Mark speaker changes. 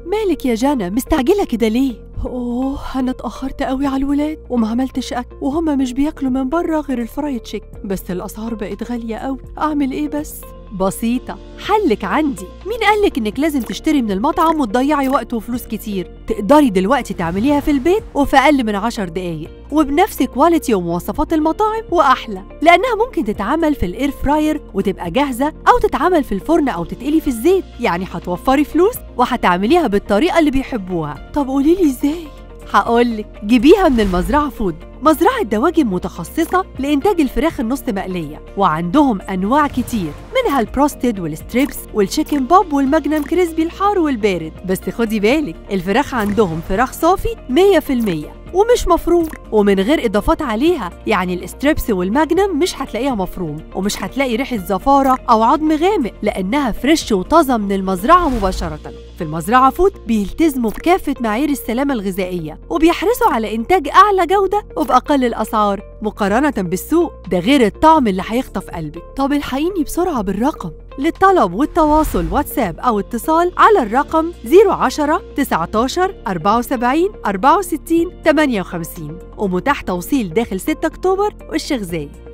Speaker 1: مالك يا جانا مستعجلة كده ليه؟ اوه انا اتاخرت قوي على الولاد وما عملتش اكل وهما مش بياكلوا من بره غير الفرايد تشيك بس الاسعار بقت غاليه قوي اعمل ايه بس بسيطة حلك عندي مين قالك انك لازم تشتري من المطعم وتضيعي وقت وفلوس كتير تقدري دلوقتي تعمليها في البيت وفي اقل من عشر دقايق وبنفس كواليتي ومواصفات المطاعم واحلى لانها ممكن تتعمل في الاير فراير وتبقى جاهزة او تتعمل في الفرن او تتقلي في الزيت يعني هتوفري فلوس وهتعمليها بالطريقة اللي بيحبوها طب قوليلي ازاي هقولك جيبيها من المزرعة فود مزرعة دواجن متخصصة لإنتاج الفراخ النص مقلية وعندهم أنواع كتير منها البروستد والستريبس والشيكن بوب والماجنم كريسبي الحار والبارد بس خدي بالك الفراخ عندهم فراخ صافي 100% ومش مفروم ومن غير اضافات عليها يعني الستريبس والماجنم مش هتلاقيها مفروم ومش هتلاقي ريحه زفاره او عظم غامق لانها فريش وطازه من المزرعه مباشره في المزرعه فود بيلتزموا بكافه معايير السلامه الغذائيه وبيحرصوا على انتاج اعلى جوده وباقل الاسعار مقارنه بالسوق ده غير الطعم اللي هيخطف قلبك طب الحقيني بسرعه بالرقم للطلب والتواصل واتساب أو اتصال على الرقم 010 19 74 64 58 ومتاح توصيل داخل 6 أكتوبر والشيخ زايد